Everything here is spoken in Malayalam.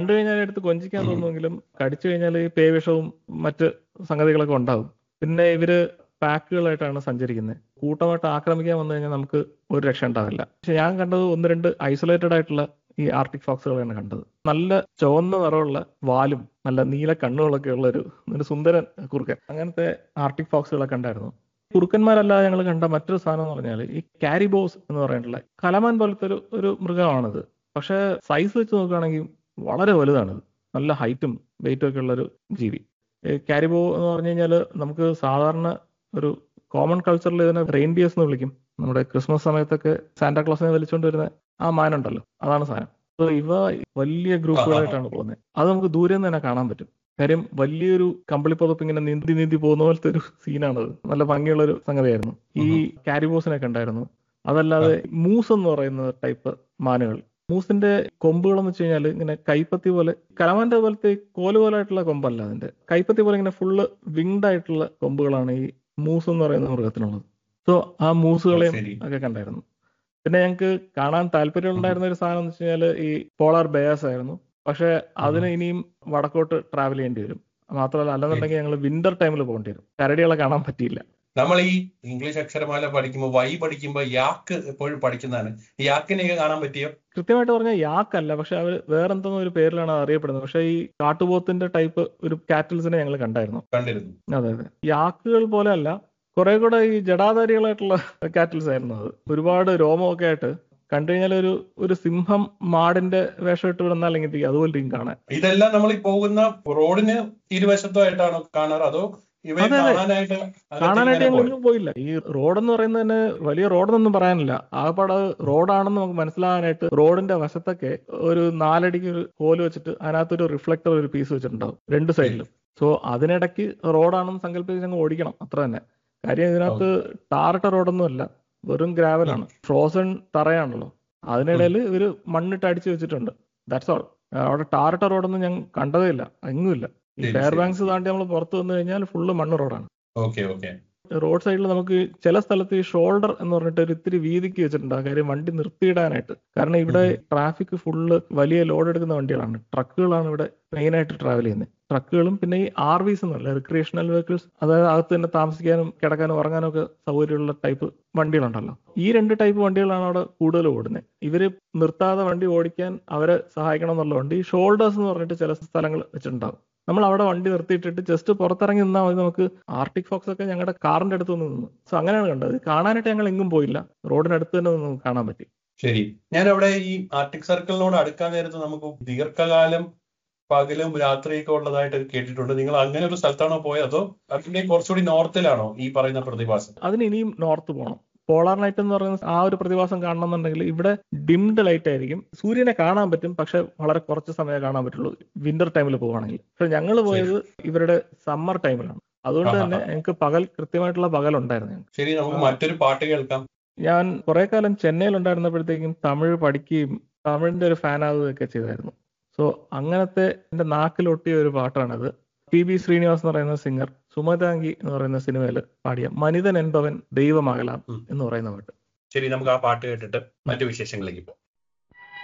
കണ്ടു കഴിഞ്ഞാൽ എടുത്ത് കൊഞ്ചിക്കാൻ തോന്നുമെങ്കിലും കടിച്ചു കഴിഞ്ഞാൽ ഈ പേവിഷവും മറ്റ് സംഗതികളൊക്കെ ഉണ്ടാവും പിന്നെ ഇവര് പാക്കുകളായിട്ടാണ് സഞ്ചരിക്കുന്നത് കൂട്ടമായിട്ട് ആക്രമിക്കാൻ വന്നു കഴിഞ്ഞാൽ നമുക്ക് ഒരു രക്ഷ ഉണ്ടാവില്ല പക്ഷെ ഞാൻ കണ്ടത് ഒന്ന് രണ്ട് ഐസൊലേറ്റഡ് ആയിട്ടുള്ള ഈ ആർട്ടിക് ഫോക്സുകളാണ് കണ്ടത് നല്ല ചുവന്ന നിറമുള്ള വാലും നല്ല നീല കണ്ണുകളൊക്കെ ഉള്ള ഒരു ഒരു സുന്ദരൻ കുറുക്കൻ അങ്ങനത്തെ ആർട്ടിക് ഫോക്സുകളൊക്കെ ഉണ്ടായിരുന്നു കുറുക്കന്മാരല്ലാതെ ഞങ്ങൾ കണ്ട മറ്റൊരു സാധനം എന്ന് പറഞ്ഞാൽ ഈ കാരിബോസ് എന്ന് പറഞ്ഞിട്ടുള്ള കലമാൻ പോലത്തെ ഒരു ഒരു മൃഗമാണിത് പക്ഷെ സൈസ് വെച്ച് നോക്കുകയാണെങ്കിൽ വളരെ വലുതാണിത് നല്ല ഹൈറ്റും വെയിറ്റും ഒക്കെ ഉള്ള ഒരു ജീവി കാരിബോ എന്ന് പറഞ്ഞു കഴിഞ്ഞാൽ നമുക്ക് സാധാരണ ഒരു കോമൺ കൾച്ചറിൽ ഇതിനെ റെയിൻഡിയേഴ്സ് എന്ന് വിളിക്കും നമ്മുടെ ക്രിസ്മസ് സമയത്തൊക്കെ സാന്റാക്ലോസിനെ വലിച്ചുകൊണ്ട് വരുന്ന ആ മാനുണ്ടല്ലോ അതാണ് സാധനം അപ്പൊ ഇവ വലിയ ഗ്രൂപ്പുകളായിട്ടാണ് പോകുന്നത് അത് നമുക്ക് ദൂരെ നിന്ന് തന്നെ കാണാൻ പറ്റും കാര്യം വലിയൊരു കമ്പിളിപ്പുതപ്പ് ഇങ്ങനെ നീന്തി നീന്തി പോകുന്ന പോലത്തെ ഒരു സീനാണത് നല്ല ഭംഗിയുള്ള ഒരു സംഗതിയായിരുന്നു ഈ കാരിബോസിനൊക്കെ ഉണ്ടായിരുന്നു അതല്ലാതെ മൂസ് എന്ന് പറയുന്ന ടൈപ്പ് മാനുകൾ മൂസിന്റെ കൊമ്പുകൾ എന്ന് വെച്ച് കഴിഞ്ഞാൽ ഇങ്ങനെ കൈപ്പത്തി പോലെ കലമാന്റെ പോലത്തെ കോല് പോലായിട്ടുള്ള കൊമ്പല്ല അതിന്റെ കൈപ്പത്തി പോലെ ഇങ്ങനെ ഫുള്ള് വിങ്ഡ് ആയിട്ടുള്ള കൊമ്പുകളാണ് ഈ മൂസ് എന്ന് പറയുന്ന മൃഗത്തിനുള്ളത് സോ ആ മൂസുകളെയും ശരി. ഒക്കെ കണ്ടായിരുന്നു പിന്നെ ഞങ്ങൾക്ക് കാണാൻ താല്പര്യം ഉണ്ടായിരുന്ന ഒരു സാധനം എന്ന് വെച്ച് കഴിഞ്ഞാൽ ഈ പോളാർ ബേസ് ആയിരുന്നു പക്ഷെ അതിന് ഇനിയും വടക്കോട്ട് ട്രാവൽ ചെയ്യേണ്ടി വരും മാത്രമല്ല അല്ലെന്നുണ്ടെങ്കിൽ ഞങ്ങൾ വിന്റർ ടൈമിൽ പോകേണ്ടി വരും കരടികളെ കാണാൻ പറ്റിയില്ല നമ്മൾ ഈ ഇംഗ്ലീഷ് അക്ഷരമാല പഠിക്കുമ്പോൾ വൈ പഠിക്കുമ്പോൾ യാക്ക് എപ്പോഴും പഠിക്കുന്നതാണ് ഈ യാക്കിനെയൊക്കെ കാണാൻ പറ്റിയോ കൃത്യമായിട്ട് പറഞ്ഞാൽ യാക്കല്ല പക്ഷെ അവർ വേറെന്തോ ഒരു പേരിലാണ് അത് അറിയപ്പെടുന്നത് പക്ഷെ ഈ കാട്ടുപോത്തിന്റെ ടൈപ്പ് ഒരു കാറ്റിൽസിനെ ഞങ്ങൾ കണ്ടായിരുന്നു കണ്ടിരുന്നു അതെ അതെ യാക്കുകൾ പോലെ അല്ല കുറെ കൂടെ ഈ ജടാധാരികളായിട്ടുള്ള കാറ്റിൽസ് ആയിരുന്നു അത് ഒരുപാട് രോമമൊക്കെ ആയിട്ട് കണ്ടു കഴിഞ്ഞാൽ ഒരു ഒരു സിംഹം മാടിന്റെ വേഷം ഇട്ട് വിടുന്നാൽ എങ്ങനെ അതുപോലെ ഇരിക്കും കാണാൻ ഇതെല്ലാം നമ്മൾ ഈ പോകുന്ന റോഡിന് ഇരുവശത്തായിട്ടാണോ കാണാറ് അതോ ഇവയെ അതെ, അതെ. കാണാനായിട്ട് അകത്ത് കാണാനായിട്ട് ഇങ്ങനെ ഞങ്ങൾ പോയോ? എങ്ങും പോയില്ല ഈ റോഡ് എന്ന് പറയുന്നത് തന്നെ വലിയ റോഡെന്നൊന്നും പറയാനില്ല ആകപ്പാട് അത് റോഡാണെന്ന് നമുക്ക് മനസ്സിലാകാനായിട്ട് റോഡിന്റെ വശത്തൊക്കെ ഒരു നാലടിക്ക് ഒരു കോല് വെച്ചിട്ട് അതിനകത്തൊരു റിഫ്ലക്ടർ ഒരു പീസ് വെച്ചിട്ടുണ്ടാവും രണ്ട് സൈഡിലും സോ അതിനിടയ്ക്ക് റോഡാണെന്ന് സങ്കല്പിച്ച് ഞങ്ങൾ ഓടിക്കണം അത്ര തന്നെ കാര്യം ഇതിനകത്ത് ടാറിട്ട റോഡൊന്നും അല്ല വെറും ഗ്രാവലാണ് ഫ്രോസൺ തറയാണല്ലോ അതിനിടയിൽ ഇവര് മണ്ണിട്ട് അടിച്ചു വെച്ചിട്ടുണ്ട് ദാറ്റ്സ് ഓൾ അവിടെ ടാറിട്ട റോഡൊന്നും ഞങ്ങൾ കണ്ടതേ ഇല്ല എങ്ങുമില്ല ഈ ശരി, ഫെയർ ശരി. ബാങ്ക്സ് താണ്ടി നമ്മൾ പുറത്ത് വന്നു കഴിഞ്ഞാൽ ഫുള്ള് മണ്ണ് റോഡാണ് ഓക്കെ ഓക്കെ റോഡ് സൈഡിൽ നമുക്ക് ചില സ്ഥലത്ത് ഈ ഷോൾഡർ എന്ന് പറഞ്ഞിട്ട് ഒരു ഇത്തിരി വീതിക്ക് വെച്ചിട്ടുണ്ട് ആ കാര്യം വണ്ടി നിർത്തിയിടാനായിട്ട് കാരണം ഇവിടെ ട്രാഫിക് ഫുള്ള് വലിയ ലോഡ് എടുക്കുന്ന വണ്ടികളാണ് ട്രക്കുകളാണ് ഇവിടെ മെയിൻ ആയിട്ട് ട്രാവൽ ചെയ്യുന്നത് ട്രക്കുകളും പിന്നെ ഈ ആർ വിസ് എന്നല്ല റിക്രിയേഷണൽ വെഹിക്കിൾസ് അതായത് അകത്ത് തന്നെ താമസിക്കാനും കിടക്കാനും ഉറങ്ങാനും ഒക്കെ സൗകര്യമുള്ള ടൈപ്പ് വണ്ടികളുണ്ടല്ലോ ഈ രണ്ട് ടൈപ്പ് വണ്ടികളാണ് അവിടെ കൂടുതൽ ഓടുന്നത് ഇവര് നിർത്താതെ വണ്ടി ഓടിക്കാൻ അവരെ സഹായിക്കണം എന്നുള്ളതുകൊണ്ട് ഈ ഷോൾഡേഴ്സ് എന്ന് പറഞ്ഞിട്ട് ചില സ്ഥലങ്ങൾ വെച്ചിട്ടുണ്ടാവും നമ്മൾ അവിടെ വണ്ടി നിർത്തിയിട്ടിട്ട് ജസ്റ്റ് പുറത്തിറങ്ങി നിന്നാൽ മതി നമുക്ക് ആർട്ടിക് ഫോക്സ് ഒക്കെ ഞങ്ങളുടെ കാറിന്റെ അടുത്ത് നിന്ന് നിന്നു സോ അങ്ങനെയാണ് കണ്ടത് കാണാനായിട്ട് ഞങ്ങൾ എങ്ങും പോയില്ല റോഡിനടുത്ത് തന്നെ നിന്ന് നമുക്ക് കാണാൻ പറ്റി ശരി ഞാൻ അവിടെ ഈ ആർട്ടിക് സർക്കിളിനോട് അടുക്കാൻ നേരത്ത് നമുക്ക് ദീർഘകാലം പകലും രാത്രിയൊക്കെ ഉള്ളതായിട്ട് കേട്ടിട്ടുണ്ട് നിങ്ങൾ അങ്ങനെ ഒരു സ്ഥലത്താണോ പോയത് അതോ അതിന്റെ കുറച്ചുകൂടി നോർത്തിലാണോ ഈ പറയുന്ന പ്രതിഭാസം അതിന് ഇനിയും നോർത്ത് പോകണം പോളാർ നൈറ്റ് എന്ന് പറയുന്ന ആ ഒരു പ്രതിഭാസം കാണണമെന്നുണ്ടെങ്കിൽ ഇവിടെ ഡിംഡ് ലൈറ്റ് ആയിരിക്കും സൂര്യനെ കാണാൻ പറ്റും പക്ഷെ വളരെ കുറച്ച് സമയമേ കാണാൻ പറ്റുള്ളൂ വിന്റർ ടൈമിൽ പോവുകയാണെങ്കിൽ പക്ഷെ ഞങ്ങൾ പോയത് ഇവരുടെ സമ്മർ ടൈമിലാണ് അതുകൊണ്ട് ആഹാ. തന്നെ ഞങ്ങൾക്ക് പകൽ കൃത്യമായിട്ടുള്ള പകൽ ഉണ്ടായിരുന്നു ഞങ്ങൾക്ക് ശരി നമുക്ക് മറ്റൊരു പാട്ട് കേൾക്കാം ഞാൻ കുറെ കാലം ചെന്നൈയിൽ ഉണ്ടായിരുന്നപ്പോഴത്തേക്കും തമിഴ് പഠിക്കുകയും തമിഴിന്റെ ഒരു ഫാൻ ആവുകയൊക്കെ ചെയ്തായിരുന്നു സോ അങ്ങനത്തെ എന്റെ നാക്കിലൊട്ടിയ ഒരു പാട്ടാണത് പി ബി ശ്രീനിവാസ് എന്ന് പറയുന്ന സിംഗർ സുമതാംഗി എന്ന് പറയുന്ന സിനിമയിൽ പാടിയ മനിതൻ என்பവൻ ദൈവമകലാം ഉം. എന്ന് പറയുന്ന പാട്ട് ശരി നമുക്ക് ആ പാട്ട് കേട്ടിട്ട് മറ്റു വിശേഷങ്ങളിലേക്ക് പോകാം